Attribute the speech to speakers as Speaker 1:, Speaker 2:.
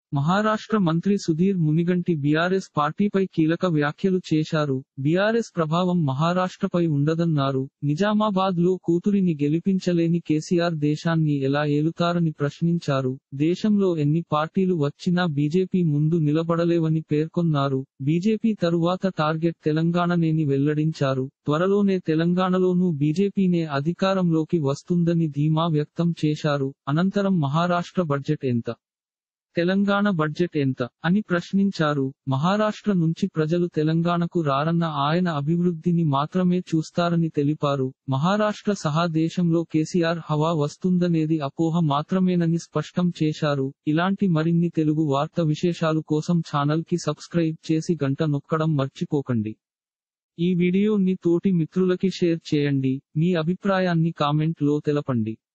Speaker 1: మహారాష్ట్ర మంత్రి సుధీర్ మునిగంటి బీఆర్ఎస్ పార్టీపై కీలక వ్యాఖ్యలు చేశారు బీఆర్ఎస్ ప్రభావం మహారాష్ట్రపై ఉండదన్నారు నిజామాబాద్ లో కూతురిని గెలిపించలేని కేసీఆర్ దేశాన్ని ఎలా ఏలుతారని ప్రశ్నించారు దేశంలో ఎన్ని పార్టీలు వచ్చినా బీజేపీ ముందు నిలబడలేవని పేర్కొన్నారు బీజేపీ తరువాత టార్గెట్ తెలంగాణనేని వెల్లడించారు త్వరలోనే తెలంగాణలోనూ బీజేపీనే అధికారంలోకి వస్తుందని ధీమా వ్యక్తం చేశారు అనంతరం మహారాష్ట్ర బడ్జెట్ ఎంత తెలంగాణ బడ్జెట్ ఎంత అని ప్రశ్నించారు మహారాష్ట్ర నుంచి ప్రజలు తెలంగాణకు రారన్న ఆయన అభివృద్ధిని మాత్రమే చూస్తారని తెలిపారు మహారాష్ట్ర సహా దేశంలో కేసీఆర్ హవా వస్తుందనేది అపోహ మాత్రమేనని స్పష్టం చేశారు ఇలాంటి మరిన్ని తెలుగు వార్త విశేషాలు కోసం ఛానల్ కి సబ్స్క్రైబ్ చేసి గంట నొక్కడం మర్చిపోకండి ఈ వీడియోని తోటి మిత్రులకి షేర్ చేయండి మీ అభిప్రాయాన్ని కామెంట్ లో తెలపండి